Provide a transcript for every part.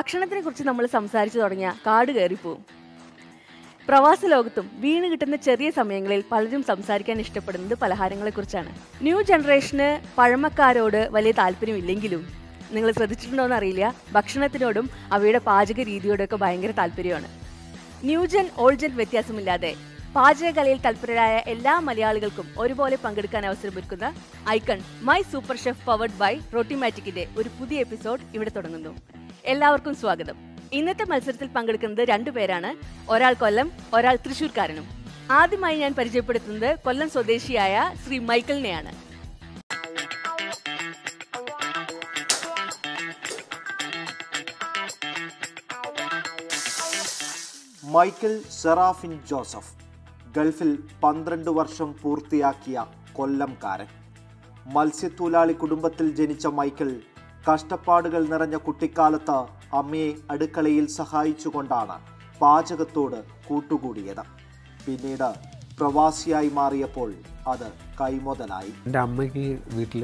ഭക്ഷണത്തിനെ കുറിച്ച് നമ്മൾ സംസാരിച്ചു തുടങ്ങിയ കാട് കയറിപ്പോവും പ്രവാസ ലോകത്തും വീണ് കിട്ടുന്ന ചെറിയ സമയങ്ങളിൽ പലരും സംസാരിക്കാൻ ഇഷ്ടപ്പെടുന്നത് പലഹാരങ്ങളെക്കുറിച്ചാണ് ന്യൂ ജനറേഷന് പഴമക്കാരോട് വലിയ താല്പര്യമില്ലെങ്കിലും നിങ്ങൾ ശ്രദ്ധിച്ചിട്ടുണ്ടോ എന്നറിയില്ല ഭക്ഷണത്തിനോടും അവയുടെ പാചക രീതിയോടൊക്കെ ഭയങ്കര താല്പര്യമാണ് ന്യൂജൻ ഓൾജൻ വ്യത്യാസമില്ലാതെ പാചകകലയിൽ തൽപരരായ എല്ലാ മലയാളികൾക്കും ഒരുപോലെ പങ്കെടുക്കാൻ അവസരമൊരുക്കുന്ന Icon my super chef powered by റോട്ടിമാറ്റിക്കിന്റെ ഒരു പുതിയ എപ്പിസോഡ് ഇവിടെ തുടങ്ങുന്നു എല്ലാവർക്കും സ്വാഗതം ഇന്നത്തെ മത്സരത്തിൽ പങ്കെടുക്കുന്നത് രണ്ടുപേരാണ് ഒരാൾ കൊല്ലം ഒരാൾ തൃശൂർക്കാരനും ആദ്യമായി ഞാൻ പരിചയപ്പെടുത്തുന്നത് കൊല്ലം സ്വദേശിയായ ശ്രീ മൈക്കിളിനെയാണ് മൈക്കിൾ സെറാഫിൻ ജോസഫ് ഗൾഫിൽ പന്ത്രണ്ട് വർഷം പൂർത്തിയാക്കിയ കൊല്ലംകാരൻ മത്സ്യത്തൊഴിലാളി കുടുംബത്തിൽ ജനിച്ച മൈക്കിൾ കഷ്ടപ്പാടുകൾ നിറഞ്ഞ കുട്ടിക്കാലത്ത് അമ്മയെ അടുക്കളയിൽ സഹായിച്ചുകൊണ്ടാണ് പാചകത്തോട് കൂട്ടുകൂടിയത് പിന്നീട് പ്രവാസിയായി മാറിയപ്പോൾ അത് കൈമുതലായി എൻ്റെ അമ്മയ്ക്ക് വീട്ടിൽ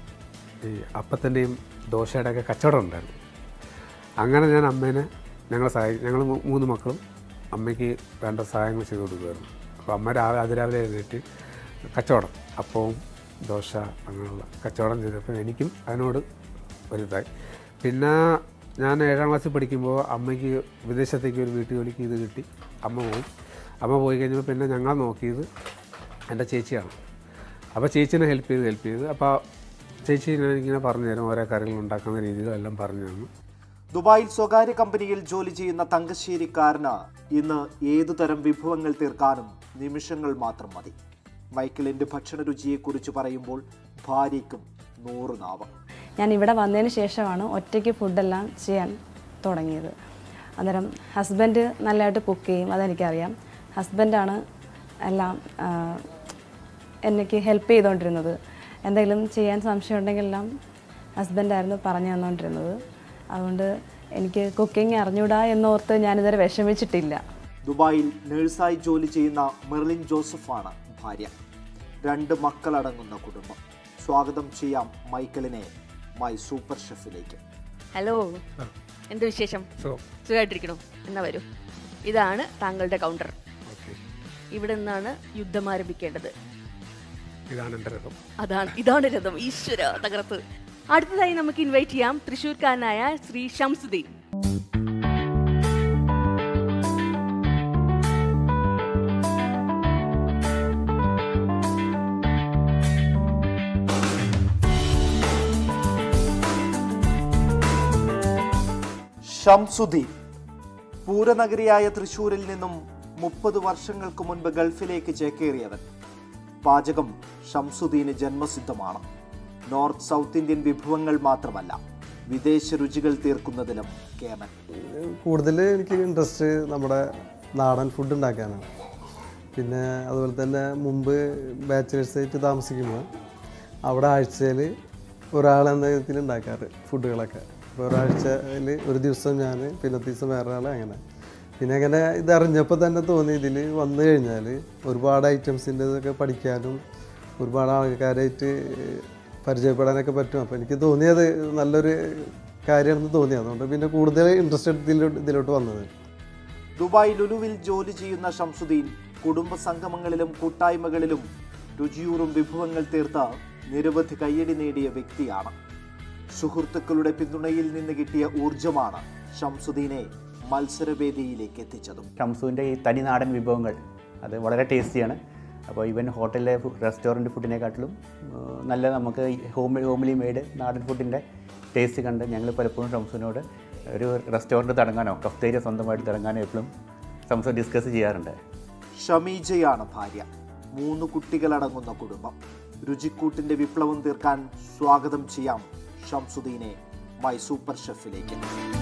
ഈ അപ്പത്തിൻ്റെയും ദോശയുടെ ഒക്കെ കച്ചവടം ഉണ്ടായിരുന്നു അങ്ങനെ ഞാൻ അമ്മേനെ ഞങ്ങളെ സഹായി ഞങ്ങൾ മൂ- മൂന്ന് മക്കളും അമ്മയ്ക്ക് വേണ്ട സഹായങ്ങൾ ചെയ്തു കൊടുക്കുമായിരുന്നു അപ്പോൾ അമ്മ രാവിലെ അതിരാവിലെ എഴുന്നേറ്റ് കച്ചവടം അപ്പവും ദോശ അങ്ങനെയുള്ള കച്ചവടം ചെയ്തപ്പോൾ എനിക്കും അതിനോട് വലുതായി പിന്നെ ഞാൻ ഏഴാം ക്ലാസ്സിൽ പഠിക്കുമ്പോൾ അമ്മയ്ക്ക് വിദേശത്തേക്ക് ഒരു വീട്ടു ജോലിക്ക് ഇത് കിട്ടി അമ്മ പോയി അമ്മ പോയി കഴിഞ്ഞപ്പോൾ പിന്നെ ഞങ്ങൾ നോക്കിയത് എൻ്റെ ചേച്ചിയാണ് അപ്പോൾ ചേച്ചീനെ ഹെൽപ്പ് ചെയ്ത് ഹെൽപ്പ് ചെയ്ത് അപ്പോൾ ചേച്ചി എനിക്കിങ്ങനെ പറഞ്ഞു തരും ഓരോ കറികൾ ഉണ്ടാക്കുന്ന രീതികളും എല്ലാം പറഞ്ഞു തന്നു ദുബായിൽ സ്വകാര്യ കമ്പനിയിൽ ജോലി ചെയ്യുന്ന തങ്കശ്ശേരിക്കാരന് ഇന്ന് ഏതുതരം വിഭവങ്ങൾ തീർക്കാനും നിമിഷങ്ങൾ മാത്രം മതി മൈക്കിളിന്റെ ഭക്ഷണ രുചിയെക്കുറിച്ച് പറയുമ്പോൾ ഭാര്യയ്ക്കും നൂറ് നാവ് ഞാൻ ഇവിടെ വന്നതിന് ശേഷമാണ് ഒറ്റയ്ക്ക് ഫുഡെല്ലാം ചെയ്യാൻ തുടങ്ങിയത് അന്നേരം ഹസ്ബൻഡ് നല്ലതായിട്ട് കുക്ക് ചെയ്യും അതെനിക്കറിയാം ഹസ്ബൻഡാണ് എല്ലാം ആ, എനിക്ക് ഹെൽപ്പ് ചെയ്തുകൊണ്ടിരുന്നത് എന്തെങ്കിലും ചെയ്യാൻ സംശയം ഉണ്ടെങ്കിലെല്ലാം ഹസ്ബൻഡായിരുന്നു പറഞ്ഞു തന്നുകൊണ്ടിരുന്നത് അതുകൊണ്ട് എനിക്ക് കുക്കിംഗ് അറിഞ്ഞൂടാ എന്നോർത്ത് ഞാനിതുവരെ വിഷമിച്ചിട്ടില്ല ദുബായിൽ നഴ്സായി ജോലി ചെയ്യുന്ന മെർലിൻ ജോസഫാണ് ഭാര്യ രണ്ട് മക്കളടങ്ങുന്ന കുടുംബം സ്വാഗതം ചെയ്യാം മൈക്കിളിനെ മൈ സൂപ്പർ ഷെഫിലേക്ക് ഹലോ എന്ത് വിശേഷം സോ സുഖമായിട്ടിരിക്കണോ എന്നാ വരൂ ഇതാണ് താങ്കളുടെ കൗണ്ടർ ഓക്കെ ഇവിടെ നിന്നാണ് യുദ്ധം ആരംഭിക്കേണ്ടത് ഇതാണ് എൻ്റെ രഥം അതാണ് ഇതാണ് രഥം ഈശ്വര തകർത്ത് അടുത്തതായി നമുക്ക് ഇൻവൈറ്റ് ചെയ്യാം തൃശ്ശൂർക്കാരനായ ശ്രീ ഷംസുദ്ദീൻ ഷംസുദ്ദീൻ പൂരനഗരിയായ തൃശൂരിൽ നിന്നും മുപ്പത് വർഷങ്ങൾക്ക് മുൻപ് ഗൾഫിലേക്ക് ചേക്കേറിയവൻ പാചകം ഷംസുദ്ദീന് ജന്മസിദ്ധമാണ് നോർത്ത് സൗത്ത് ഇന്ത്യൻ വിഭവങ്ങൾ മാത്രമല്ല വിദേശ രുചികൾ തീർക്കുന്നതിലും കേമൻ കൂടുതൽ എനിക്ക് ഇൻട്രസ്റ്റ് നമ്മുടെ നാടൻ ഫുഡ് ഉണ്ടാക്കാനാണ് പിന്നെ അതുപോലെ തന്നെ മുമ്പ് ബാച്ചിലേഴ്സ് ആയിട്ട് താമസിക്കുമ്പോൾ അവിടെ ആഴ്ചയിൽ ഒരാളെന്ന വിധത്തിൽ ഉണ്ടാക്കാറ് ഫുഡുകളൊക്കെ അപ്പോൾ ഒരാഴ്ചയിൽ ഒരു ദിവസം ഞാൻ പിന്നത്തെ ദിവസം വേറെ ആൾ അങ്ങനെ പിന്നെ അങ്ങനെ ഇതറിഞ്ഞപ്പോൾ തന്നെ തോന്നി ഇതിൽ വന്നു കഴിഞ്ഞാൽ ഒരുപാട് ഐറ്റംസിൻ്റെ ഇതൊക്കെ പഠിക്കാനും ഒരുപാട് ആൾക്കാരായിട്ട് പരിചയപ്പെടാനൊക്കെ പറ്റും അപ്പോൾ എനിക്ക് തോന്നിയത് നല്ലൊരു കാര്യമാണെന്ന് തോന്നി അതുകൊണ്ട് പിന്നെ കൂടുതൽ ഇൻട്രസ്റ്റഡ് ഇതിലോട്ട് ഇതിലോട്ട് വന്നത് ദുബായ് ലുലുവിൽ ജോലി ചെയ്യുന്ന ഷംസുദ്ദീൻ കുടുംബ സംഗമങ്ങളിലും കൂട്ടായ്മകളിലും രുചിയൂറും വിഭവങ്ങൾ തീർത്ത നിരവധി കയ്യടി നേടിയ വ്യക്തിയാണ് സുഹൃത്തുക്കളുടെ പിന്തുണയിൽ നിന്ന് കിട്ടിയ ഊർജമാണ് ഷംസുദ്ദീനെ മത്സരവേദിയിലേക്ക് എത്തിച്ചതും ഷംസുവിൻ്റെ ഈ തനിനാടൻ വിഭവങ്ങൾ അത് വളരെ ടേസ്റ്റിയാണ് അപ്പോൾ ഈവൻ ഹോട്ടലിലെ റെസ്റ്റോറൻറ്റ് ഫുഡിനെക്കാട്ടിലും ആ, നല്ല നമുക്ക് ഹോം ഹോംലി മെയ്ഡ് നാടൻ ഫുഡിൻ്റെ ടേസ്റ്റ് കണ്ട് ഞങ്ങൾ പലപ്പോഴും ഷംസുവിനോട് ഒരു റെസ്റ്റോറൻറ്റ് തുടങ്ങാനോ കഫ്തേരിയ സ്വന്തമായിട്ട് തുടങ്ങാനോ എപ്പോഴും ഷംസു ഡിസ്കസ് ചെയ്യാറുണ്ട് ഷമീജയാണ് ഭാര്യ മൂന്ന് കുട്ടികളടങ്ങുന്ന കുടുംബം രുചിക്കൂട്ടിന്റെ വിപ്ലവം തീർക്കാൻ സ്വാഗതം ചെയ്യാം ഷംസുദ്ദീനെ മൈ സൂപ്പർ ഷെഫിലേക്ക്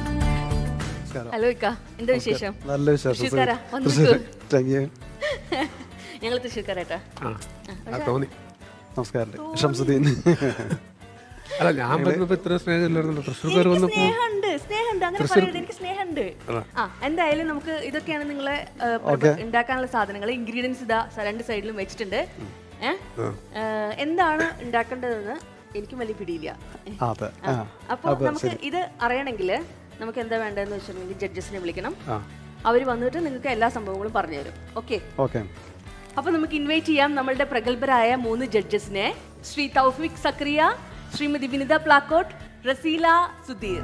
ഹലോ ഇക്ക എന്താ വിശേഷം നല്ല വിശേഷം തൃശ്ശൂർക്കാരാ വന്നു താങ്ക് യു ഞങ്ങൾ തൃശ്ശൂർക്കാരേട്ടാ ആ അത് തോന്നി നമസ്കാരം ഷംസുദ്ദീൻ അല്ല ഞാൻ വരുമ്പോൾ ഇത്ര സ്നേഹമില്ലായിരുന്നല്ലോ തൃശ്ശൂർക്കാർ എനിക്ക് വന്നപ്പോൾ സ്നേഹമുണ്ട് സ്നേഹമുണ്ട് അങ്ങനെ പറയരുത് എനിക്ക് സ്നേഹമുണ്ട് ആ എന്തായാലും നമുക്ക് ഇതൊക്കെയാണ് നിങ്ങളെ ഏ, പ്രഭ- ഉണ്ടാക്കാനുള്ള സാധനങ്ങൾ ഇൻഗ്രീഡിയൻസ് ഇതാ സ- രണ്ട് സൈഡിലും വെച്ചിട്ടുണ്ട് ഏഹ് എന്താണ് ഉണ്ടാക്കേണ്ടതെന്ന് എനിക്കും വലിയ പിടിയില്ല അതെ ആ, അപ്പൊ നമുക്ക് ഇത് അറിയണമെങ്കിൽ നമുക്ക് എന്താ വേണ്ടതെന്ന് വെച്ചിട്ടുണ്ടെങ്കിൽ ജഡ്ജസിനെ വിളിക്കണം ആ അവർ വന്നിട്ട് നിങ്ങൾക്ക് എല്ലാ സംഭവങ്ങളും പറഞ്ഞു തരും ഓക്കെ ഓക്കെ അപ്പൊ നമുക്ക് ഇൻവൈറ്റ് ചെയ്യാം നമ്മളുടെ പ്രഗത്ഭരായ മൂന്ന് ജഡ്ജസിനെ ശ്രീ തൗഫിക് സക്രിയ ശ്രീമതി വിനിത പ്ലാക്കോട്ട് റസീല സുധീർ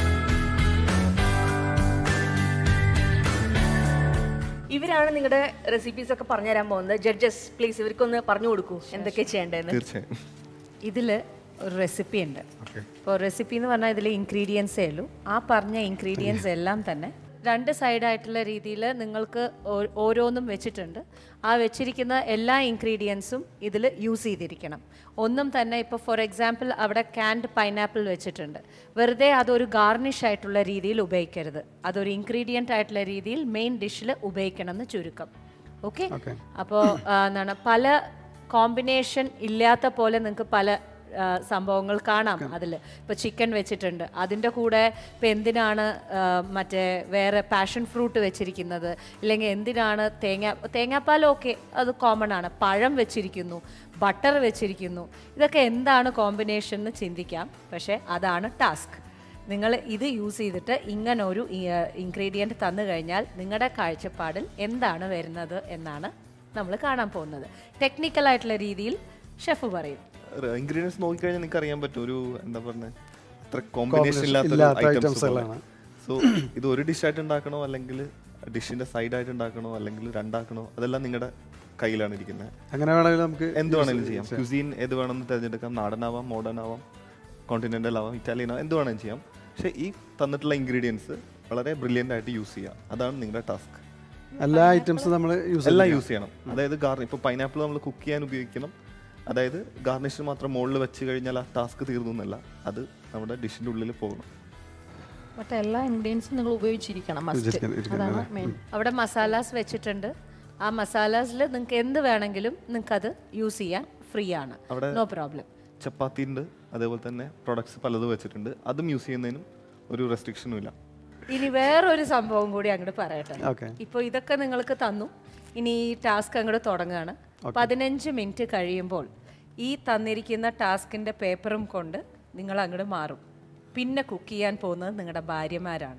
ഇവരാണ് നിങ്ങളുടെ റെസിപ്പീസ് ഒക്കെ പറഞ്ഞു തരാൻ പോകുന്നത് ജഡ്ജസ് പ്ലീസ് ഇവർക്കൊന്ന് പറഞ്ഞു കൊടുക്കൂ എന്തൊക്കെ ചെയ്യേണ്ടതെന്ന് തീർച്ചയായും ഇതിൽ ഒരു റെസിപ്പി ഉണ്ട് ഇപ്പോൾ റെസിപ്പി എന്ന് പറഞ്ഞാൽ ഇതിൽ ഇൻഗ്രീഡിയൻസേ ഉള്ളൂ ആ പറഞ്ഞ ഇൻഗ്രീഡിയൻസ് എല്ലാം തന്നെ രണ്ട് സൈഡായിട്ടുള്ള രീതിയിൽ നിങ്ങൾക്ക് ഓ- ഓരോന്നും വെച്ചിട്ടുണ്ട് ആ വെച്ചിരിക്കുന്ന എല്ലാ ഇൻഗ്രീഡിയൻസും ഇതിൽ യൂസ് ചെയ്തിരിക്കണം ഒന്നും തന്നെ ഇപ്പോൾ ഫോർ എക്സാമ്പിൾ അവിടെ ക്യാൻഡ് പൈനാപ്പിൾ വെച്ചിട്ടുണ്ട് വെറുതെ അതൊരു ഗാർണിഷ് ആയിട്ടുള്ള രീതിയിൽ ഉപയോഗിക്കരുത് അതൊരു ഇൻഗ്രീഡിയൻ്റ് ആയിട്ടുള്ള രീതിയിൽ മെയിൻ ഡിഷിൽ ഉപയോഗിക്കണം എന്ന് ചുരുക്കം ഓക്കെ അപ്പോൾ എന്താണ് പല കോമ്പിനേഷൻ ഇല്ലാത്ത പോലെ നിങ്ങൾക്ക് പല ആ, സംഭവങ്ങൾ കാണാം അതിൽ ഇപ്പോൾ ചിക്കൻ വെച്ചിട്ടുണ്ട് അതിൻ്റെ കൂടെ ഇപ്പം എന്തിനാണ് ആ, മറ്റേ വേറെ പാഷൻ ഫ്രൂട്ട് വെച്ചിരിക്കുന്നത് ഇല്ലെങ്കിൽ എന്തിനാണ് തേങ്ങ തേങ്ങാപ്പാൽ ഓക്കെ അത് കോമൺ ആണ് പഴം വെച്ചിരിക്കുന്നു ബട്ടർ വെച്ചിരിക്കുന്നു ഇതൊക്കെ എന്താണ് കോമ്പിനേഷൻ എന്ന് ചിന്തിക്കാം പക്ഷേ അതാണ് ടാസ്ക് നിങ്ങൾ ഇത് യൂസ് ചെയ്തിട്ട് ഇങ്ങനെ ഒരു ഇൻഗ്രീഡിയൻറ്റ് തന്നു കഴിഞ്ഞാൽ നിങ്ങളുടെ കാഴ്ചപ്പാടിൽ എന്താണ് വരുന്നത് എന്നാണ് നമ്മൾ കാണാൻ പോകുന്നത് ടെക്നിക്കലായിട്ടുള്ള രീതിയിൽ ഷെഫ് പറയും ഇൻഗ്രീഡിയൻസ് നോക്കിക്കഴിഞ്ഞാൽ നിങ്ങൾക്ക് അറിയാൻ പറ്റും ഒരു എന്താ പറഞ്ഞ അത്ര കോമ്പിനേഷൻ ഇല്ലാത്ത ഇല്ലാത്ത items ഐറ്റംസ് കളാണ്. സോ ഇത് ഒരു ഡിഷായിട്ട് ഉണ്ടാക്കണോ അല്ലെങ്കിൽ ഡിഷിന്റെ സൈഡായിട്ട് ഉണ്ടാക്കണോ അല്ലെങ്കിൽ രണ്ടാക്കണോ അതെല്ലാം നിങ്ങളുടെ കയ്യിലാണ് ഇരിക്കുന്നത് അങ്ങനെ വേണമെങ്കിൽ നമുക്ക് എന്ത് വേണമെങ്കിലും ചെയ്യാം ക്യുസീൻ ഏത് വേണമെന്ന് തിരഞ്ഞെടുക്കാം നാടനാവാം മോഡേൺ ആവാം കോണ്ടിനെന്റൽ ആവാം ഇറ്റാലിയൻ ആവാം എന്ത് വേണമെങ്കിലും ചെയ്യാം പക്ഷേ ഈ തന്നിട്ടുള്ള ഇൻഗ്രീഡിയൻസ് വളരെ ബ്രില്യൻ്റ് ആയിട്ട് യൂസ് ചെയ്യാം അതാണ് നിങ്ങളുടെ ടാസ്ക് എല്ലാ ഐറ്റംസും നമ്മൾ യൂസ് എല്ലാം യൂസ് ചെയ്യണം അതായത് ഗാർ ഇപ്പോൾ പൈനാപ്പിൾ നമ്മൾ കുക്ക് ചെയ്യാൻ ഉപയോഗിക്കണം അതായത് ഗാർണിഷിന് മാത്രം മുകളിൽ വെച്ച് കഴിഞ്ഞാൽ ആ ടാസ്ക് തീർന്നു എന്നല്ല അത് നമ്മുടെ ഡിഷിന്റെ ഉള്ളിൽ പോകണം മറ്റെല്ലാ ഇൻഗ്രീഡിയൻസും നിങ്ങൾ ഉപയോഗിച്ചിരിക്കണം മസ്റ്റ് അതാണ് മെയിൻ അവിടെ മസാലാസ് വെച്ചിട്ടുണ്ട് ആ മസാലാസിൽ നിങ്ങൾക്ക് എന്ത് വേണമെങ്കിലും നിങ്ങൾക്ക് അത് യൂസ് ചെയ്യാൻ ഫ്രീ ആണ് അവിടെ നോ പ്രോബ്ലം ചപ്പാത്തി ഉണ്ട് അതേപോലെ തന്നെ പ്രൊഡക്ട്സ് പലതും വെച്ചിട്ടുണ്ട് അതും യൂസ് ചെയ്യുന്നതിനും ഒരു റെസ്ട്രിക്ഷനും ഇല്ല ഇനി വേറൊരു സംഭവം കൂടി അങ്ങോട്ട് പറയട്ടെ Okay. ഇപ്പോൾ ഇതൊക്കെ നിങ്ങൾക്ക് തന്നു ഇനി ഈ ടാസ്ക് അങ്ങോട്ട് തുടങ്ങുകയാണ് പതിനഞ്ച് മിനിറ്റ് കഴിയുമ്പോൾ ഈ തന്നിരിക്കുന്ന ടാസ്കിന്റെ പേപ്പറും കൊണ്ട് നിങ്ങൾ അങ്ങോട്ട് മാറും പിന്നെ കുക്ക് ചെയ്യാൻ പോകുന്നത് നിങ്ങളുടെ ഭാര്യമാരാണ്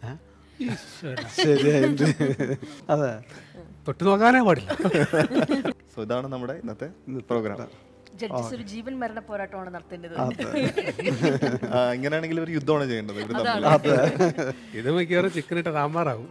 ശരിയായിട്ട് അതെ തൊട്ട് നോക്കാനേ പാടില്ല സോ ഇതാണ് നമ്മുടെ ഇന്നത്തെ പ്രോഗ്രാം ജഡ്ജസ് ഒരു ജീവൻ മരണ പോരാട്ടമാണ് നടത്തേണ്ടത് ഇങ്ങനെയാണെങ്കിൽ ഒരു യുദ്ധമാണ് ചെയ്യേണ്ടത് ഇവർ തമ്മിൽ ഇത് മിക്കവാറും ചിക്കൻ ഇട്ട സാമ്പാറാവും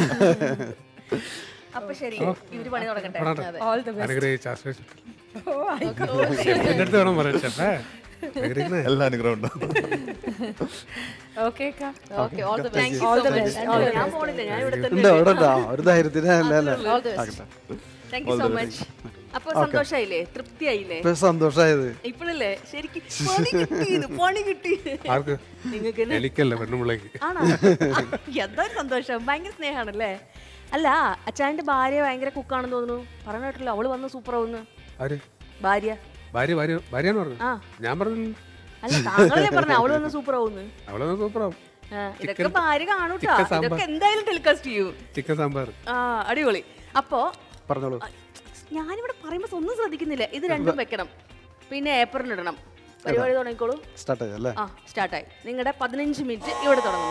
അപ്പൊ ശരി ഇവര് പണി തുടങ്ങട്ടെ ഓൾ ദ അനുഗ്രഹിച്ച് ആശ്രയിച്ചു ഷെഫിന്റെ അടുത്ത് വേണം പറയാൻ ഷെഫേ അനുഗ്രഹിക്കണേ എല്ലാ അനുഗ്രഹം ഉണ്ടാവും okay okay all the best All the best. ഞാൻ പോണില്ല ഞാൻ ഇവിടെ തന്നെ ഉണ്ട് അവിടെ ഉണ്ട് ആ, ഒരു ധൈര്യത്തിന് അല്ല അല്ലേ all the best thank you so much അപ്പൊ സന്തോഷായില്ലേ തൃപ്തിയായില്ലേ ഇപ്പൊ സന്തോഷമായത് ഇപ്പോഴല്ലേ ശരിക്കും പണി കിട്ടി പണി കിട്ടി ആർക്ക് നിങ്ങൾക്ക് എലിക്കല്ല പെണ്ണുമ്പിള്ളേക്ക് ആണോ എന്താ ഒരു സന്തോഷം ഭയങ്കര സ്നേഹമാണല്ലേ അല്ല അച്ചായന്റെ ഭാര്യ ഭയങ്കര കുക്കാണെന്ന് തോന്നുന്നു പറഞ്ഞ കേട്ടല്ലോ അവള് വന്ന് സൂപ്പർ ആവുന്നു ആര് ഭാര്യ ഭാര്യ ഭാര്യ ഭാര്യയാണ് പറഞ്ഞു ആ ഞാൻ പറഞ്ഞു അല്ല താങ്കളല്ലേ പറഞ്ഞ അവള് വന്ന് സൂപ്പർ ആവുന്നു അവളെ സൂപ്പറാവും ആ, ഇതൊക്കെ ഭാര്യ കാണൂട്ടാ ചിക്കൻ സാമ്പാർ. ഇതൊക്കെ എന്തായാലും ടെലികാസ്റ്റ് ചെയ്യൂ ചിക്കൻ സാമ്പാർ ആ അടിപൊളി അപ്പോ പറഞ്ഞോളൂ ഞാനിവിടെ പറയുമ്പോ ഒന്നും ശ്രദ്ധിക്കുന്നില്ല ഇത് രണ്ടും വെക്കണം പിന്നെ ഏപ്പറിന് ഇടണം പരിപാടി തുടങ്ങിക്കോളൂ സ്റ്റാർട്ട് ചെയ്യാം അല്ലേ ആ സ്റ്റാർട്ടായി നിങ്ങളുടെ പതിനഞ്ച് മിനിറ്റ് ഇവിടെ തുടങ്ങുന്നു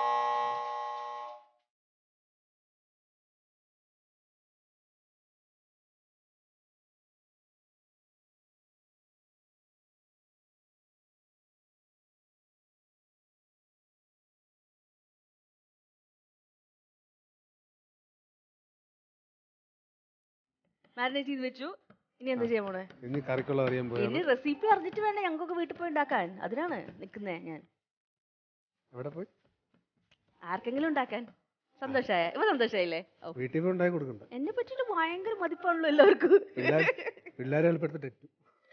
മാരിനേറ്റ് ചെയ്ത് വെച്ചു ഇനി എന്താ ചെയ്യാൻ പോണേ ഇനി കറിക്കുള്ള അറിയാൻ പോയാൽ ഇനി റെസിപ്പി അറിഞ്ഞിട്ട് വേണ്ട ഞങ്ങൾക്കൊക്കെ വീട്ടിൽ പോയി ഉണ്ടാക്കാൻ അതിനാണ് നിൽക്കുന്നേ ഞാൻ എവിടെ പോയി ആർക്കെങ്കിലും ഉണ്ടാക്കാൻ സന്തോഷായ ഇവ സന്തോഷായില്ലേ ഓ വീട്ടിൽ പോയി ഉണ്ടാക്കി കൊടുക്കണ്ട എന്നെ പറ്റിയിട്ട് ഭയങ്കര മതിപ്പാണല്ലോ എല്ലാവർക്കും പിള്ളേർ പിള്ളേരെ എളുപ്പപ്പെടുത്തിട്ട് ഏറ്റു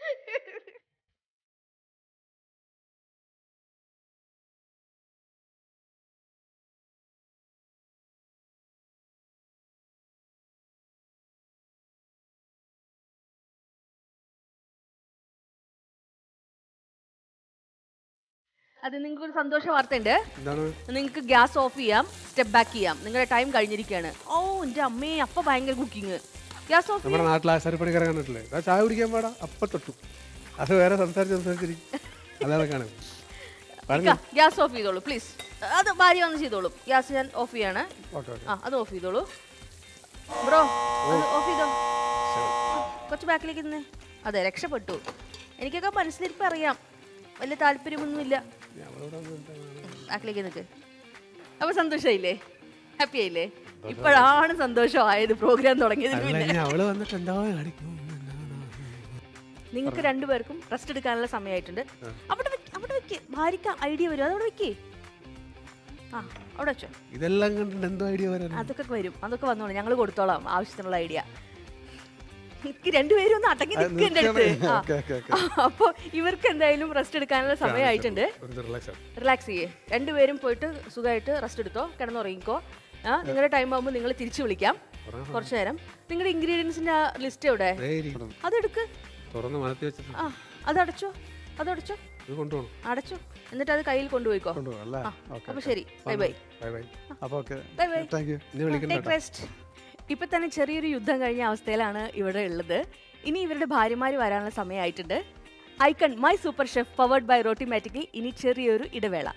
അത് നിങ്ങൾക്ക് ഒരു സന്തോഷ വാർത്തയുണ്ട് എന്താണ് നിങ്ങൾക്ക് ഗ്യാസ് ഓഫ് ചെയ്യാം സ്റ്റെപ്പ് ബാക്ക് ചെയ്യാം നിങ്ങളുടെ ടൈം കഴിഞ്ഞിരിക്കുകയാണ് ഓ എൻ്റെ അമ്മേ അപ്പൊ ഭയങ്കര കുക്കിംഗ് ഗ്യാസ് ഓഫ് നമ്മുടെ നാട്ടിൽ ആശാരിപ്പണിക്കാരെ കണ്ടിട്ടില്ലേ ഇതാ ചായ കുടിക്കാൻ പാടാ അപ്പൊ തൊട്ടു അത് വേറെ സംസാരിച്ച് സംസാരിച്ചിരിക്കും അല്ലാതെ കാണും ഗ്യാസ് ഓഫ് ചെയ്തോളൂ പ്ലീസ് അത് ഭാര്യ വന്ന് ചെയ്തോളും ഗ്യാസ് ഞാൻ ഓഫ് ചെയ്യാണ് ഓക്കെ ഓക്കെ ആ അത് ഓഫ് ചെയ്തോളൂ ബ്രോ അത് ഓഫ് ചെയ്തോ ആ, കുറച്ച് ബാക്കിലേക്ക് നിന്നേ അതെ രക്ഷപ്പെട്ടു എനിക്കൊക്കെ മനസ്സിലിരിപ്പ് അറിയാം വലിയ താല്പര്യമൊന്നുമില്ല ബാക്കിലേക്ക് നിൽക്ക് അപ്പൊ സന്തോഷമായില്ലേ ഹാപ്പി ആയില്ലേ ഇപ്പോഴാണ് സന്തോഷമായത് പ്രോഗ്രാം തുടങ്ങിയതിന് അല്ല പിന്നെ ഇനി അവള് വന്നിട്ട് എന്താ കാണിക്കും നിങ്ങൾക്ക് രണ്ടുപേർക്കും റെസ്റ്റ് എടുക്കാനുള്ള സമയമായിട്ടുണ്ട് അവിടെ വെക്ക്, അവിടെ വെക്ക് ഭാര്യക്ക് ഐഡിയ വരും അതവിടെ വെക്കേ ആ അവിടെ വെച്ചോ ഇതെല്ലാം കണ്ടിട്ട് എന്തോ ഐഡിയ വരാൻ അതൊക്കെ വരും അതൊക്കെ വന്നോളൂ ഞങ്ങൾ കൊടുത്തോളാം ആവശ്യത്തിനുള്ള ഐഡിയ എനിക്ക് രണ്ടുപേരും ഒന്ന് അടങ്ങി നിൽക്കുക എൻ്റെ അടുത്ത് ആ. ഓക്കെ ഓക്കെ ഓക്കെ അപ്പോൾ ഇവർക്ക് എന്തായാലും റെസ്റ്റ് എടുക്കാനുള്ള സമയമായിട്ടുണ്ട് ഒരു റിലാക്സ് റിലാക്സ് ചെയ്യേ രണ്ടുപേരും പോയിട്ട് സുഖമായിട്ട് റെസ്റ്റ് എടുത്തോ കിടന്നുറങ്ങിക്കോ ആ നിങ്ങളുടെ ടൈം ആകുമ്പോൾ നിങ്ങൾ തിരിച്ചു വിളിക്കാം കുറച്ച് നേരം നിങ്ങളുടെ ഇൻഗ്രീഡിയൻസിന്റെ ലിസ്റ്റ് എവിടെ അതെടുക്ക് തുറന്ന് മനത്തി വെച്ചിട്ട് ആ അതടച്ചോ അതടച്ചോ ഇത് കൊണ്ടുപോകണം അടച്ചോ എന്നിട്ട് അത് കയ്യിൽ കൊണ്ടുപോയിക്കോ കൊണ്ടുപോകാം അല്ലേ ആ, ഓക്കെ അപ്പൊ ശരി ബൈ ബൈ ബൈ ബൈ അപ്പോൾ okay bye bye thank you ഇനി വിളിക്കണ്ട ടേക്ക് റെസ്റ്റ് ഇപ്പൊ തന്നെ ചെറിയൊരു യുദ്ധം കഴിഞ്ഞ അവസ്ഥയിലാണ് ഇവിടെ ഉള്ളത് ഇനി ഇവരുടെ ഭാര്യമാര് വരാനുള്ള സമയമായിട്ടുണ്ട് Icon my super chef powered by റോട്ടിമാറ്റിക്കിൽ ഇനി ചെറിയൊരു ഇടവേള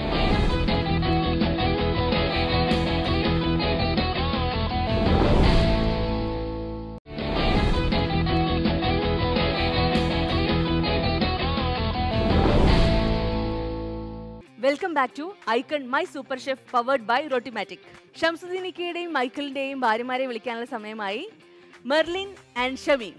welcome back to Icon my super chef powered by Rotimatic ഷംസുദ്ദീനിക്കയുടെയും മൈക്കിളിന്റെയും ഭാര്യമാരെ വിളിക്കാനുള്ള സമയമായി മെർലിൻ ആൻഡ് ഷമീൻ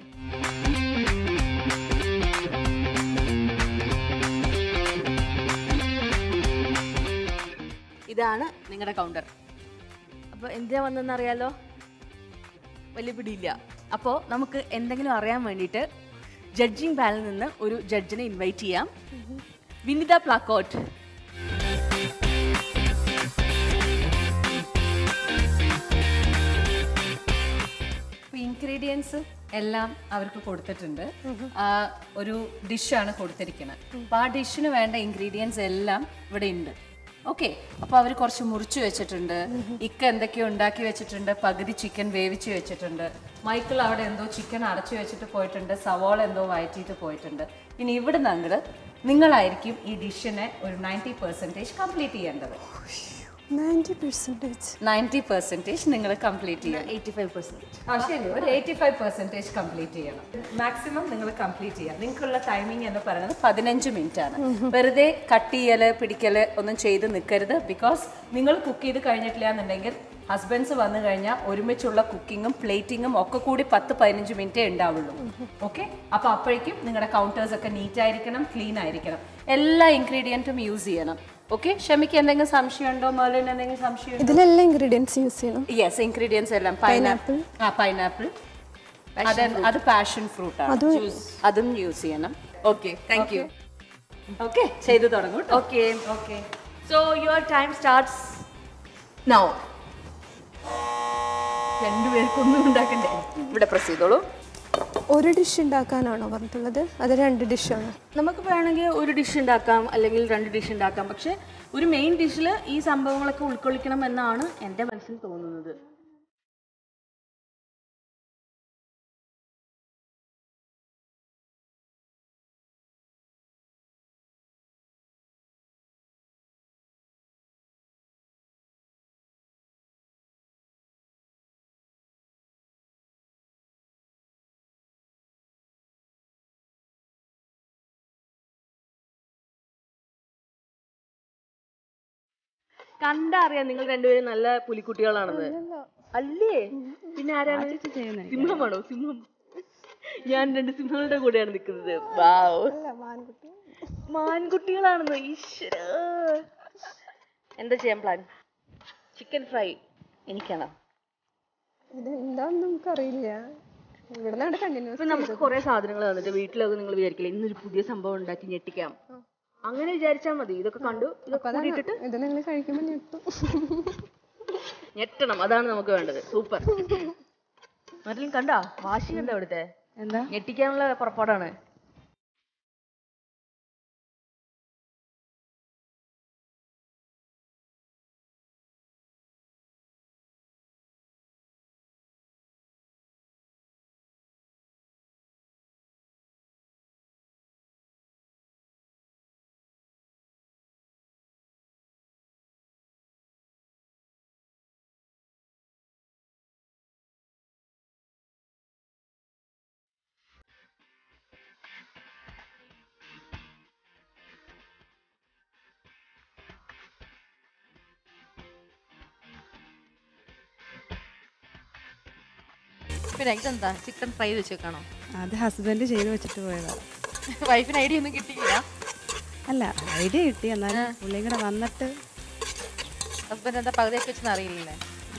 ഇതാണ് നിങ്ങളുടെ കൗണ്ടർ അപ്പോൾ എന്തിനാ വന്നെന്ന് അറിയാലോ വലിയ പിടിയില്ല അപ്പോൾ നമുക്ക് എന്തെങ്കിലും അറിയാൻ വേണ്ടിയിട്ട് ജഡ്ജിങ് പാനലിൽ നിന്ന് ഒരു ജഡ്ജിനെ ഇൻവൈറ്റ് ചെയ്യാം വിനിത പ്ലാക്കോട്ട് ഇൻഗ്രീഡിയൻസ് എല്ലാം അവർക്ക് കൊടുത്തിട്ടുണ്ട് ആ, ഒരു ഡിഷാണ് കൊടുത്തിരിക്കുന്നത് അപ്പോൾ ആ ഡിഷിന് വേണ്ട ഇൻഗ്രീഡിയൻസ് എല്ലാം ഇവിടെ ഉണ്ട് ഓക്കെ അപ്പോൾ അവർ കുറച്ച് മുറിച്ച് വെച്ചിട്ടുണ്ട് ഇക്ക എന്തൊക്കെയോ ഉണ്ടാക്കി വെച്ചിട്ടുണ്ട് പകുതി ചിക്കൻ വേവിച്ച് വെച്ചിട്ടുണ്ട് മൈക്കിൾ അവിടെ എന്തോ ചിക്കൻ അടച്ചു വെച്ചിട്ട് പോയിട്ടുണ്ട് സവോള എന്തോ വയറ്റിയിട്ട് പോയിട്ടുണ്ട് ഇനി ഇവിടുന്ന് അങ്ങോട്ട് നിങ്ങളായിരിക്കും ഈ ഡിഷിനെ ഒരു നയൻറ്റി പെർസെൻറ്റേജ് കംപ്ലീറ്റ് ചെയ്യേണ്ടത് നയൻറ്റി പെർസെൻറ്റേജ് നയൻറ്റി പെർസെൻറ്റേജ് നിങ്ങൾ കംപ്ലീറ്റ് ചെയ്യണം എയ്റ്റി ഫൈവ് പെർസെൻറ്റ് ആ ശരി ഒരു എയ്റ്റി ഫൈവ് പെർസെൻറ്റേജ് കംപ്ലീറ്റ് ചെയ്യണം മാക്സിമം നിങ്ങൾ കംപ്ലീറ്റ് ചെയ്യാം നിങ്ങൾക്കുള്ള ടൈമിംഗ് എന്ന് പറയുന്നത് പതിനഞ്ച് മിനിറ്റ് ആണ് വെറുതെ കട്ട് ചെയ്യല് പിടിക്കല് ഒന്നും ചെയ്ത് നിൽക്കരുത് ബിക്കോസ് നിങ്ങൾ കുക്ക് ചെയ്ത് കഴിഞ്ഞിട്ടില്ല എന്നുണ്ടെങ്കിൽ ഹസ്ബൻഡ്സ് വന്നു കഴിഞ്ഞാൽ ഒരുമിച്ചുള്ള കുക്കിങ്ങും പ്ലേറ്റിങ്ങും ഒക്കെ കൂടി പത്ത് പതിനഞ്ച് മിനിറ്റേ ഉണ്ടാവുള്ളൂ ഓക്കെ അപ്പോൾ അപ്പോഴേക്കും നിങ്ങളുടെ കൗണ്ടേഴ്സ് ഒക്കെ നീറ്റ് ആയിരിക്കണം ക്ലീൻ ആയിരിക്കണം എല്ലാ ഇൻഗ്രീഡിയൻറ്റും യൂസ് ചെയ്യണം ഓക്കെ ഷമിക്ക് എന്തെങ്കിലും സംശയമുണ്ടോ മേലിന് എന്തെങ്കിലും സംശയം ഇതിലെല്ലാം ഇൻഗ്രീഡിയൻസ് യൂസ് ചെയ്യണം യെസ് ഇൻഗ്രീഡിയൻസ് എല്ലാം പൈനാപ്പിൾ ആ പൈനാപ്പിൾ അത് അത് പാഷൻ ഫ്രൂട്ട് ആണ് Juice. അതും യൂസ് ചെയ്യണം ഓക്കെ താങ്ക് യു ഓക്കെ ചെയ്തു തുടങ്ങും okay okay so your time starts now രണ്ടുപേർക്കൊന്നും ഉണ്ടാക്കണ്ടേ ഇവിടെ പ്രസ് ചെയ്തോളൂ ഒരു ഡിഷ് ഉണ്ടാക്കാനാണോ പറഞ്ഞിട്ടുള്ളത് അത് രണ്ട് ഡിഷാണ് നമുക്ക് വേണമെങ്കിൽ ഒരു ഡിഷ് ഉണ്ടാക്കാം അല്ലെങ്കിൽ രണ്ട് ഡിഷ് ഉണ്ടാക്കാം പക്ഷെ ഒരു മെയിൻ ഡിഷിൽ ഈ സംഭവങ്ങളൊക്കെ ഉൾക്കൊള്ളിക്കണം എന്നാണ് എൻ്റെ മനസ്സിൽ തോന്നുന്നത് കണ്ടറിയാം നിങ്ങൾ രണ്ടുപേരും നല്ല പുലിക്കുട്ടികളാണെന്ന് അല്ലേ പിന്നെ ആരാണ് സിംഹമാണോ സിംഹം ഞാൻ രണ്ട് സിംഹങ്ങളുടെ കൂടെയാണ് നിൽക്കുന്നത് വാവ് മാൻകുട്ടികളാണെന്ന് ഈശ്വര എന്താ ചെയ്യാൻ പ്ലാൻ ചിക്കൻ ഫ്രൈ എനിക്കാണോ ഇതെന്താന്ന് നമുക്കറിയില്ല ഇവിടെ നിന്നാണ് കണ്ടിന്യൂസ് ഇപ്പൊ നമുക്ക് കുറെ സാധനങ്ങൾ തന്നിട്ട് വീട്ടിലൊക്കെ നിങ്ങൾ വിചാരിക്കില്ല ഇന്നൊരു പുതിയ സംഭവം ഉണ്ടാക്കി ഞെട്ടിക്കാം അങ്ങനെ വിചാരിച്ചാൽ മതി ഇതൊക്കെ കണ്ടു ഇതൊക്കെ കൂടി ഇട്ടിട്ട് ഇത് നിങ്ങൾ കഴിക്കുമ്പോൾ ഞെട്ടും ഞെട്ടണം അതാണ് നമുക്ക് വേണ്ടത് സൂപ്പർ മറ്റേ കണ്ടാ വാശി കണ്ടോ ഇവിടുത്തെ എന്താ ഞെട്ടിക്കാനുള്ള പുറപ്പാടാണ് പിന്നെ ഇതെന്താ ചിക്കൻ ഫ്രൈ വെച്ചേക്കാണോ അത് ഹസ്ബൻഡ് ചെയ്ത് വെച്ചിട്ട് പോയതാണ് വൈഫിന് ഐഡിയ ഒന്നും കിട്ടിയില്ല അല്ല ഐഡിയ കിട്ടി എന്നാലും പുള്ളിയും കൂടെ വന്നിട്ട് ഹസ്ബൻഡ് എന്താ പകുതിയൊക്കെ വെച്ചെന്ന് അറിയില്ലേ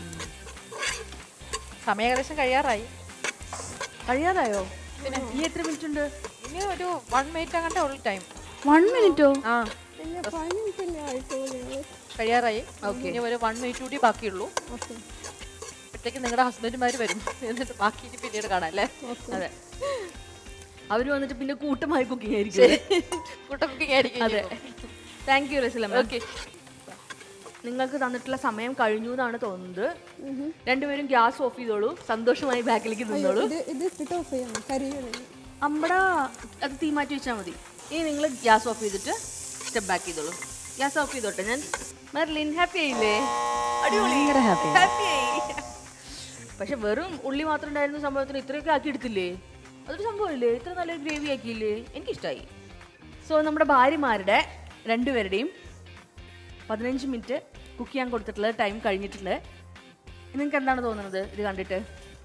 സമയം ഏകദേശം കഴിയാറായി കഴിയാറായോ പിന്നെ ഈ എത്ര മിനിറ്റ് ഉണ്ട് ഇനി ഒരു വൺ മിനിറ്റ് അങ്ങനത്തെ ഉള്ളു ടൈം വൺ മിനിറ്റോ ആ പിന്നെ ഫൈവ് മിനിറ്റ് അല്ലേ ആയിട്ടുള്ളൂ ഞങ്ങൾ കഴിയാറായി ഇനി ഒരു വൺ മിനിറ്റ് കൂടി ബാക്കിയുള്ളൂ ഓക്കെ അപ്പോഴത്തേക്ക് നിങ്ങളുടെ ഹസ്ബൻഡുമാർ വരും എന്നിട്ട് ബാക്കി ഇനി പിന്നീട് കാണാം അല്ലേ അതെ അവര് വന്നിട്ട് പിന്നെ കൂട്ടമായി കുക്കിംഗ് ആയിരിക്കും കൂട്ട കുക്കിംഗ് ആയിരിക്കും അതെ താങ്ക് യു റസിലമ്മ ഓക്കെ നിങ്ങൾക്ക് തന്നിട്ടുള്ള സമയം കഴിഞ്ഞു എന്നാണ് തോന്നുന്നത് രണ്ടുപേരും ഗ്യാസ് ഓഫ് ചെയ്തോളൂ സന്തോഷമായി ബാക്കിലേക്ക് നിന്നോളൂ ഇത് ഇത് ഇട്ടിട്ട് ഓഫ് ചെയ്യണം കരിയണം അമ്പട അത് തീ മാറ്റി വെച്ചാൽ മതി ഇനി നിങ്ങൾ ഗ്യാസ് ഓഫ് ചെയ്തിട്ട് സ്റ്റെപ്പ് ബാക്ക് ചെയ്തോളൂ ഗ്യാസ് ഓഫ് ചെയ്തോട്ടെ ഞാൻ മെർലിൻ ഹാപ്പി ആയില്ലേ അടിപൊളി ഭയങ്കര happy. ഹാപ്പി ആയി പക്ഷെ വെറും ഉള്ളി മാത്രം ഉണ്ടായിരുന്ന സംഭവത്തിന് ഇത്രയൊക്കെ ആക്കി എടുത്തില്ലേ അതൊരു സംഭവമില്ലേ ഇത്ര നല്ലൊരു ഗ്രേവി ആക്കിയില്ലേ എനിക്കിഷ്ടമായി സോ നമ്മുടെ ഭാര്യമാരുടെ രണ്ടുപേരുടെയും പതിനഞ്ച് മിനിറ്റ് കുക്ക് ചെയ്യാൻ കൊടുത്തിട്ടുള്ള ടൈം കഴിഞ്ഞിട്ടുണ്ട് നിങ്ങൾക്ക് എന്താണ് തോന്നുന്നത് ഇത് കണ്ടിട്ട്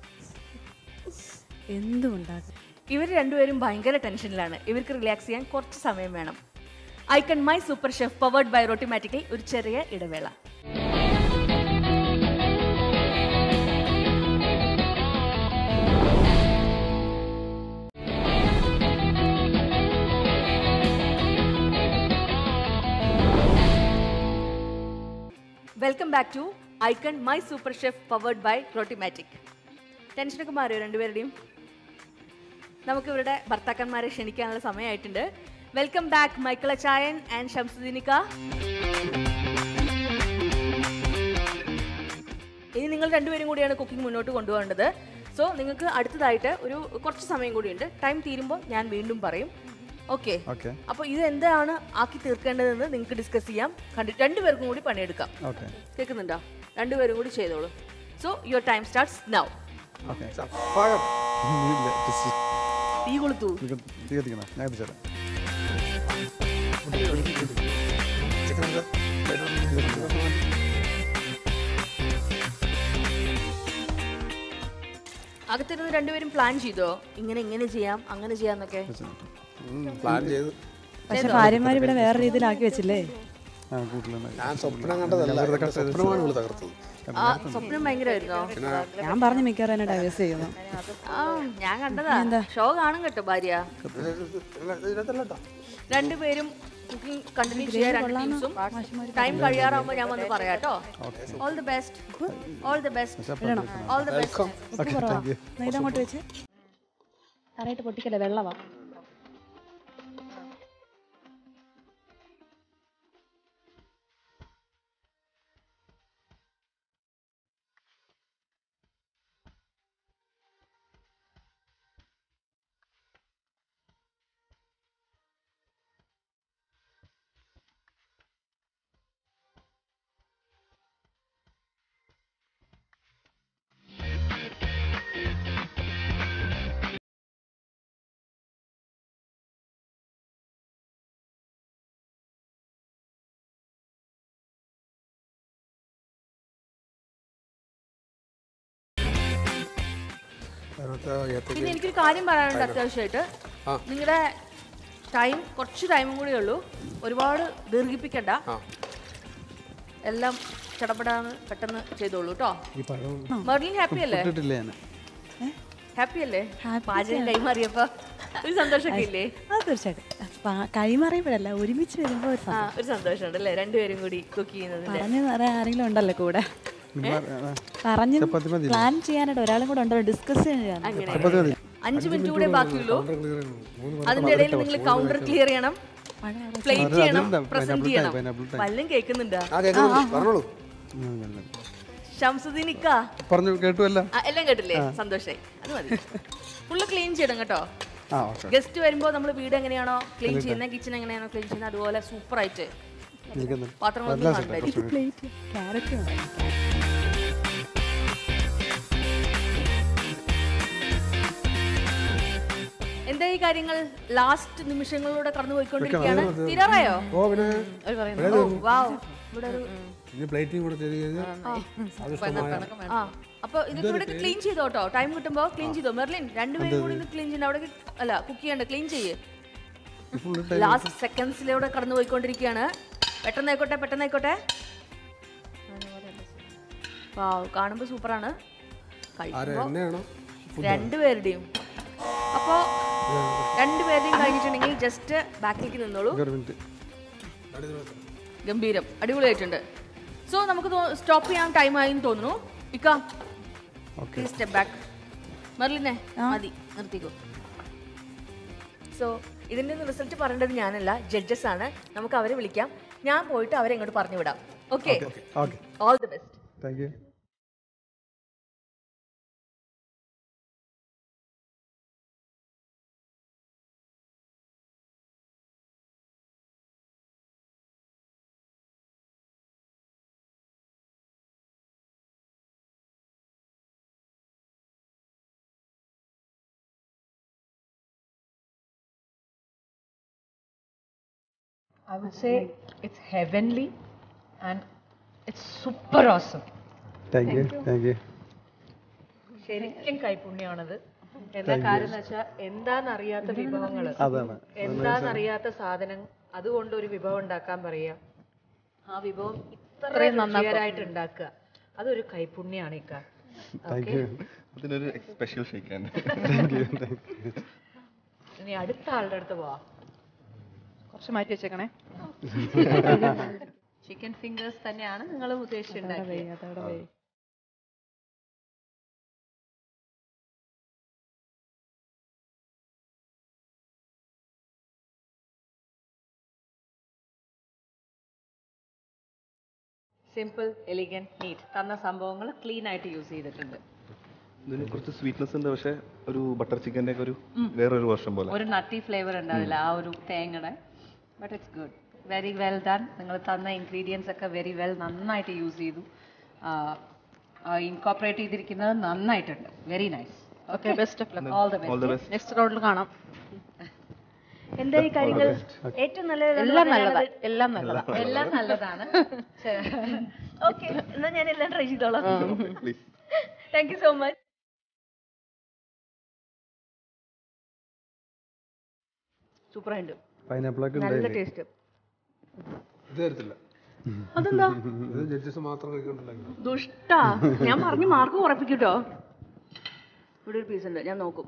എന്തും ഉണ്ടാക്കും ഇവർ രണ്ടുപേരും ഭയങ്കര ടെൻഷനിലാണ് ഇവർക്ക് റിലാക്സ് ചെയ്യാൻ കുറച്ച് സമയം വേണം Icon my super chef powered by റോട്ടിമാറ്റിക്കൽ ഒരു ചെറിയ ഇടവേള welcome back to Icon my super chef powered by Rotimatic ടെൻഷനൊക്കെ മാറിയോ രണ്ടുപേരുടെയും നമുക്ക് ഇവരുടെ ഭർത്താക്കന്മാരെ ക്ഷണിക്കാനുള്ള സമയമായിട്ടുണ്ട് വെൽക്കം ബാക്ക് മൈക്കിൾ അച്ചായൻ ആൻഡ് ഷംസുദ്ദീനിക്ക ഇനി നിങ്ങൾ രണ്ടുപേരും കൂടിയാണ് കുക്കിംഗ് മുന്നോട്ട് കൊണ്ടുപോകേണ്ടത് സോ നിങ്ങൾക്ക് അടുത്തതായിട്ട് ഒരു കുറച്ച് സമയം കൂടിയുണ്ട് ടൈം തീരുമ്പോൾ ഞാൻ വീണ്ടും പറയും ഓക്കെ ഓക്കെ അപ്പോൾ ഇത് എന്താണ് ആക്കി തീർക്കേണ്ടതെന്ന് നിങ്ങൾക്ക് ഡിസ്കസ് ചെയ്യാം കണ്ടി രണ്ടുപേർക്കും കൂടി പണിയെടുക്കാം ഓക്കെ കേൾക്കുന്നുണ്ടോ രണ്ടുപേരും കൂടി ചെയ്തോളൂ so your time starts now okay തീ കൊളുത്തു തീ കത്തിക്കണം ഞാൻ എത്തിച്ചേരാം അകത്തിരുന്ന് രണ്ടുപേരും പ്ലാൻ ചെയ്തോ ഇങ്ങനെ ഇങ്ങനെ ചെയ്യാം അങ്ങനെ ചെയ്യാന്നൊക്കെ പ്ലാൻ ചെയ്ത് പക്ഷെ ഭാര്യമാർ ഇവിടെ വേറെ രീതിയിലാക്കി വെച്ചില്ലേ ആ കൂട്ടിലുണ്ടായി ഞാൻ സ്വപ്നം കണ്ടതല്ല ഇവരുടെ സ്വപ്നമാണ് ഇവിടെ തകർത്തത് ആ സ്വപ്നം ഭയങ്കരമായിരുന്നോ ഞാൻ പറഞ്ഞു മിക്കവാറും എന്നെ ഡൈവേഴ്സ് ചെയ്യുന്നു ആ ഞാൻ കണ്ടതാ ഷോ കാണും കേട്ടോ ഭാര്യ രണ്ടുപേരും കുക്കിംഗ് കണ്ടിന്യൂ ചെയ്യാൻ രണ്ട് ടീംസും ടൈം കഴിയാറാകുമ്പോൾ ഞാൻ വന്ന് പറയാം കേട്ടോ all the best all the best all the best ഉപ്പ് കുറവാ എന്നാ ഇതങ്ങോട്ട് വെച്ച് തറയിട്ട് പൊട്ടിക്കല്ലേ വെള്ളവാ അതിനകത്ത് ഏത്തക്ക പിന്നെ എനിക്കൊരു കാര്യം പറയാനുണ്ട് അത്യാവശ്യമായിട്ട് നിങ്ങളുടെ ടൈം കുറച്ച് ടൈമും കൂടി ഉള്ളൂ ഒരുപാട് ദീർഘിപ്പിക്കണ്ട ആ. എല്ലാം ചടപടാന്ന് പെട്ടെന്ന് ചെയ്തോളൂ കേട്ടോ ഈ പഴം മെർലിൻ ഹാപ്പി അല്ലേ ഇട്ടിട്ടില്ല ഞാൻ ഹാപ്പി അല്ലേ പാചകം കൈമാറിയപ്പോ ഒരു സന്തോഷമൊക്കെ ഇല്ലേ അത് തീർച്ചയായിട്ടും പ- കൈമാറിയപ്പോഴല്ല ഒരുമിച്ച് വരുമ്പോൾ ഒരു ആ ഒരു സന്തോഷമുണ്ട് അല്ലേ രണ്ടുപേരും കൂടി കുക്ക് ചെയ്യുന്നതിന്റെ പറഞ്ഞു തരാൻ ആരെങ്കിലും ഉണ്ടല്ലോ കൂടെ പറഞ്ഞു ചപ്പാത്തി മതി പ്ലാൻ ചെയ്യാനായിട്ട് ഒരാളും കൂടെ ഉണ്ടല്ലോ ഡിസ്കസ് ചെയ്യാൻ അങ്ങനെ ചപ്പാത്തി മതി അഞ്ച് മിനിറ്റ് കൂടെ ബാക്കിയുള്ളൂ ക്ലിയർ ചെയ്യണം മൂന്ന് അതിന്റെ ഇടയിൽ നിങ്ങൾ കൗണ്ടർ ക്ലിയർ ചെയ്യണം പ്ലേറ്റ് ചെയ്യണം അതുണ്ട്, പ്രസന്റ് pineapple ചെയ്യണം time, pineapple time. വല്ലതും കേൾക്കുന്നുണ്ടോ ആ കേൾക്കുന്നു പറഞ്ഞോളൂ ഉം, ഇല്ല. ഷംസുദ്ദീനിക്ക പറഞ്ഞു കേട്ടുമല്ല ആ, എല്ലാം കേട്ടില്ലേ സന്തോഷായി അത് മതി ഫുള്ള് ക്ലീൻ ചെയ്യണം കേട്ടോ ആ ഓക്കെ ഗസ്റ്റ് വരുമ്പോൾ നമ്മൾ വീട് എങ്ങനെയാണോ ക്ലീൻ ചെയ്യുന്നത് കിച്ചൺ എങ്ങനെയാണോ ക്ലീൻ ചെയ്യുന്നത് അതുപോലെ സൂപ്പർ ആയിട്ട് എനിക്കെന്താ പാത്രങ്ങളൊന്നും കണ്ടായിരിക്കും പ്ലേറ്റ് ക്യാരറ്റ് എന്താ ഈ കാര്യങ്ങൾ ലാസ്റ്റ് നിമിഷങ്ങളിലൂടെ കടന്നു പോയിക്കൊണ്ടിരിക്കുകയാണ് തീരാറായോ ഓ പിന്നെ അവർ പറയുന്നു വാവ് ഇവിടെ ഒരു ഇനി പ്ലേറ്റിംഗ് കൂടെ ചെയ്ത് കഴിഞ്ഞാൽ അത് ഇഷ്ടമായ ആ അപ്പൊ ഇതൊക്കെ ഇവിടെ ക്ലീൻ ചെയ്തോ കേട്ടോ ടൈം കിട്ടുമ്പോ ക്ലീൻ ചെയ്തോ മെർലിൻ രണ്ടുപേരും കൂടി ക്ലീൻ ചെയ്യണ്ട അവിടെ അല്ല കുക്ക് ചെയ്യണ്ട ക്ലീൻ ചെയ്യേ ലാസ്റ്റ് സെക്കൻഡ്സിലൂടെ കടന്നു പോയിക്കൊണ്ടിരിക്കുകയാണ് പെട്ടെന്ന് ആയിക്കോട്ടെ പെട്ടെന്ന് ആയിക്കോട്ടെ വാവ് കാണുമ്പോ സൂപ്പറാണ് കഴിക്കുമ്പോ എണ്ണയാണോ രണ്ടുപേരുടെയും അപ്പോ രണ്ടുപേരുടെയും കഴിഞ്ഞിട്ടുണ്ടെങ്കിൽ ജസ്റ്റ് ബാക്കിലേക്ക് നിന്നോളൂ ഒരു മിനിറ്റ് ഗംഭീരം അടിപൊളിയായിട്ടുണ്ട് സോ നമുക്ക് സ്റ്റോപ്പ് ചെയ്യാൻ ടൈം ആയി എന്ന് തോന്നുന്നു ഇക്ക പ്ലീസ് സ്റ്റെപ്പ് ബാക്ക് മെർലിനെ മതി നിർത്തിക്കോ സോ ഇതിന്റെ റിസൾട്ട് പറയേണ്ടത് ഞാനല്ല ജഡ്ജസ് ആണ് നമുക്ക് അവരെ വിളിക്കാം ഞാൻ പോയിട്ട് അവരെ ഇങ്ങോട്ട് പറഞ്ഞു വിടാം okay okay all the best thank you I would say it's heavenly and it's super awesome. Thank you thank you ശരിക്കും കൈപുണ്യമാണത് എന്താ കാര്യം എന്ന് വെച്ചാൽ എന്താന്നറിയാത്ത വിഭവങ്ങൾ അതാണ് എന്താന്നറിയാത്ത സാധനം അതുകൊണ്ട് ഒരു വിഭവം ഉണ്ടാക്കാൻ പറയാ ആ വിഭവം ഇത്രയും രുചികരായിട്ട് ഉണ്ടാക്കുക അതൊരു കൈപുണ്യാണ് ഇക്ക താങ്ക് യു അതിനൊരു സ്പെഷ്യൽ ഷെയ്ക്കാൻ താങ്ക് യു താങ്ക് യു ഇനി അടുത്ത ആളുടെ അടുത്ത് പോവാ കുറച്ച് മാറ്റി വെച്ചേക്കണേ ചിക്കൻ ഫിംഗേഴ്സ് തന്നെയാണ് നിങ്ങൾ ഉദ്ദേശിച്ചിട്ടുണ്ടാക്കിയത് സിമ്പിൾ എലിഗൻ നീറ്റ് തന്ന സംഭവങ്ങൾ ക്ലീൻ ആയിട്ട് യൂസ് ചെയ്തിട്ടുണ്ട് ഇതിന് കുറച്ച് സ്വീറ്റ്നെസ് ഉണ്ട് പക്ഷേ ഒരു ബട്ടർ ചിക്കൻ്റെ ഒക്കെ ഒരു വേറൊരു വർഷം പോലെ ഒരു നട്ടി ഫ്ലേവർ ഉണ്ടാവില്ല ആ ഒരു തേങ്ങയുടെ but it's good very well done നിങ്ങൾ തന്ന ഇൻഗ്രീഡിയൻസ് ഒക്കെ വെരി വെൽ നന്നായിട്ട് യൂസ് ചെയ്തു ഇൻകോപ്പറേറ്റ് ചെയ്തിരിക്കുന്നത് നന്നായിട്ടുണ്ട് very nice okay best of luck all the all the best best next റൗണ്ടിൽ കാണാം എന്താ ഈ കാര്യങ്ങൾ ഏറ്റവും നല്ലത് എല്ലാം നല്ലതാ എല്ലാം നല്ലതാ എല്ലാം നല്ലതാണ് ഓക്കെ എന്നാ ഞാൻ എല്ലാം ട്രൈ ചെയ്തോളാം please thank you so much സൂപ്പറായിട്ട് പൈനാപ്പിൾ ഒക്കെ നല്ല ഉണ്ടായില്ലേ ടേസ്റ്റ് ഇത് തരത്തില്ല അതെന്താ ഇത് ജഡ്ജസ് മാത്രം കഴിക്കണ്ടല്ലോ ദുഷ്ടാ ഞാൻ പറഞ്ഞു മാർക്ക് കുറപ്പിക്കൂട്ടോ ഇവിടെ ഒരു പീസ് ഉണ്ട് ഞാൻ നോക്കും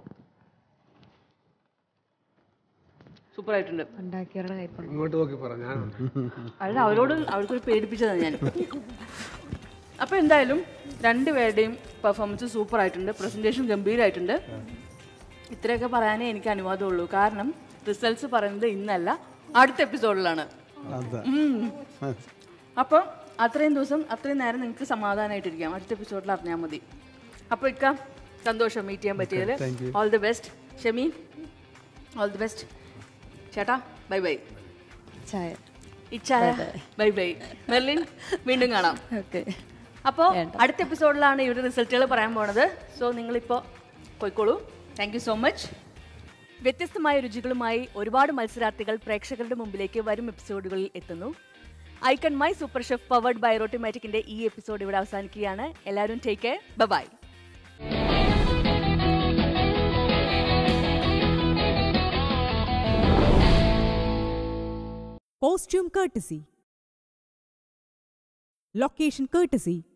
സൂപ്പർ ആയിട്ടുണ്ട് ഉണ്ടാക്കിയവരുടെ കൈപ്പുണ്യം ഇങ്ങോട്ട് നോക്കി പറ ഞാനുണ്ട് അല്ല അവരോട് അവർക്കൊരു പേടിപ്പിച്ചതാണ് ഞാൻ അപ്പോൾ എന്തായാലും രണ്ടുപേരുടെയും പെർഫോമൻസ് സൂപ്പർ ആയിട്ടുണ്ട് പ്രസൻറ്റേഷൻ ഗംഭീരമായിട്ടുണ്ട് ഇത്രയൊക്കെ പറയാനേ എനിക്ക് അനുവാദമുള്ളൂ കാരണം റിസൾട്ട്സ് പറയുന്നത് ഇന്നല്ല അടുത്ത എപ്പിസോഡിലാണ് അതാ അപ്പോൾ അത്രയും ദിവസം അത്രയും നേരം നിങ്ങൾക്ക് സമാധാനമായിട്ടിരിക്കാം അടുത്ത എപ്പിസോഡിൽ അറിഞ്ഞാൽ മതി അപ്പോൾ ഇക്ക സന്തോഷം മീറ്റ് ചെയ്യാൻ പറ്റിയതിൽ thank you. All the best Shameen all the best ചേട്ടാ ബൈ ബൈ ചായ ഇച്ചായ ബൈ ബൈ മെർലിൻ വീണ്ടും കാണാം ഓക്കെ അപ്പോൾ അടുത്ത എപ്പിസോഡിലാണ് ഇവരുടെ റിസൾട്ടുകൾ പറയാൻ പോണത് സോ നിങ്ങളിപ്പോൾ പോയിക്കോളൂ താങ്ക് യു സോ മച്ച് വ്യത്യസ്തമായ രുചികളുമായി ഒരുപാട് മത്സരാർത്ഥികൾ പ്രേക്ഷകരുടെ മുമ്പിലേക്ക് വരും എപ്പിസോഡുകളിൽ എത്തുന്നു icon my super chef powered by റോട്ടിമാറ്റിക്കിന്റെ ഈ എപ്പിസോഡ് ഇവിടെ അവസാനിക്കുകയാണ് എല്ലാവരും take care bye Costume courtesy. Location courtesy.